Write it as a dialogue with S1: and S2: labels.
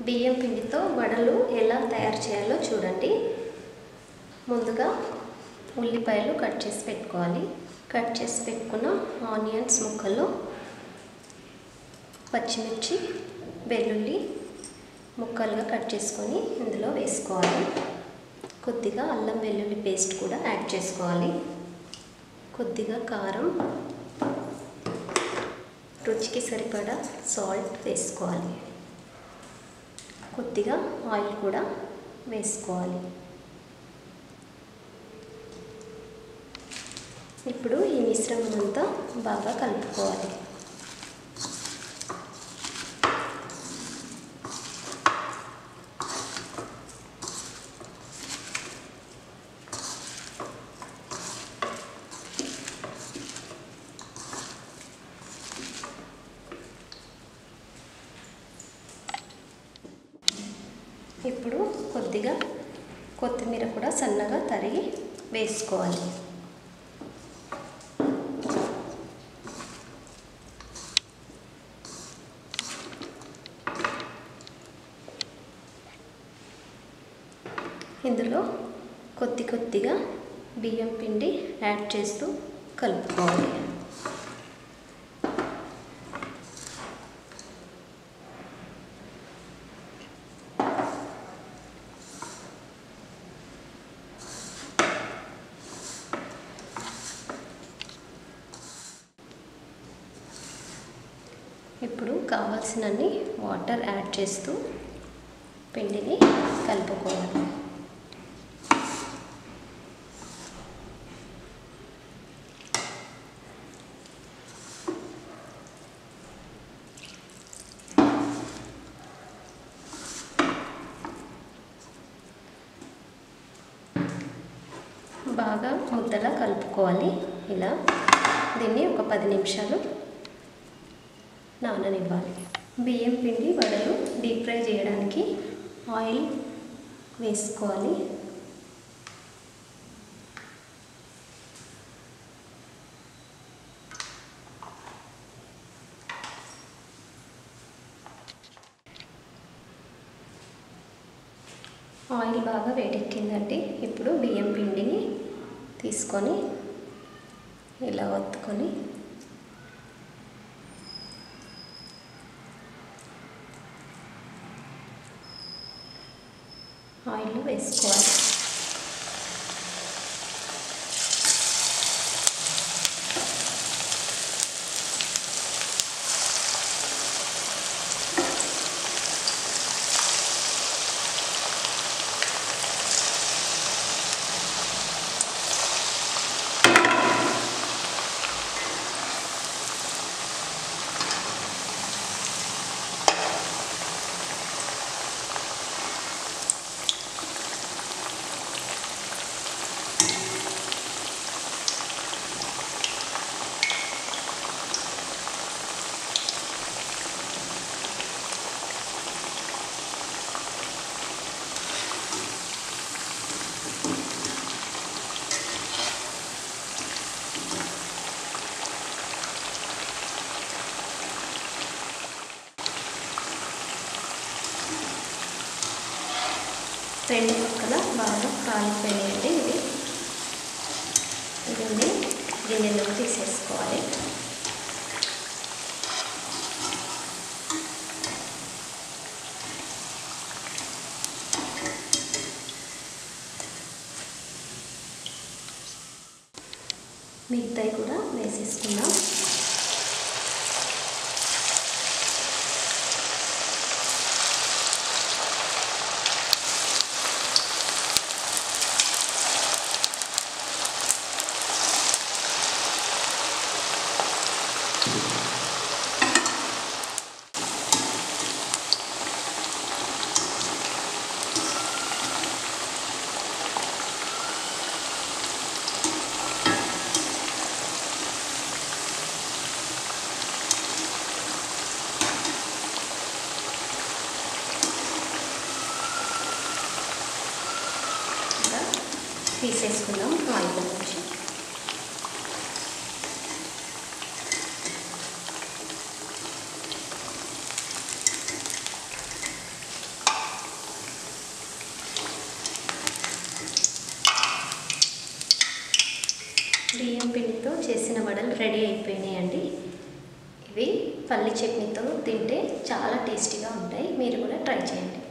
S1: బియ్యం పిండితో వడలు ఎలా తయారు చేయాలో చూడండి ముందుగా ఉల్లిపాయలు కట్ చేసి పెట్టుకోవాలి కట్ చేసి పెట్టుకున్న ఆనియన్స్ ముక్కలు పచ్చిమిర్చి వెల్లుల్లి ముక్కలుగా కట్ చేసుకొని ఇందులో వేసుకోవాలి కొద్దిగా అల్లం వెల్లుల్లి పేస్ట్ కూడా యాడ్ చేసుకోవాలి కొద్దిగా కారం రుచికి సరిపడా సాల్ట్ వేసుకోవాలి కొద్దిగా ఆయిల్ కూడా వేసుకోవాలి ఇప్పుడు ఈ మిశ్రమం అంతా బాగా కలుపుకోవాలి ఇప్పుడు కొద్దిగా కొత్తిమీర కూడా సన్నగా తరిగి వేసుకోవాలి ఇందులో కొద్ది కొద్దిగా బియ్యం పిండి యాడ్ చేస్తూ కలుపుకోవాలి ఇప్పుడు కావాల్సినన్ని వాటర్ యాడ్ చేస్తూ పిండిని కలుపుకోవాలి బాగా ముద్దలా కలుపుకోవాలి ఇలా దీన్ని ఒక పది నిమిషాలు నాననివ్వాలి బియ్యం పిండి వడలు డీప్ ఫ్రై చేయడానికి ఆయిల్ వేసుకోవాలి ఆయిల్ బాగా వేడెక్కిందండి ఇప్పుడు బియ్యం పిండిని తీసుకొని ఇలా ఒత్తుకొని ఆయిల్ వేసుకోవాలి రెండు పక్కల బాగా కాలిపోయాయండి ఇవి దీన్ని గిన్నెలో తీసేసుకోవాలి మిగతాయి కూడా వేసేసుకుందాం ఇలా తీసేసుకుందాం ఆయిల్ నుంచి బియ్యం పిండితో చేసిన వడలు రెడీ అయిపోయినాయండి ఇవి పల్లి చట్నీతో తింటే చాలా టేస్టీగా ఉంటాయి మీరు కూడా ట్రై చేయండి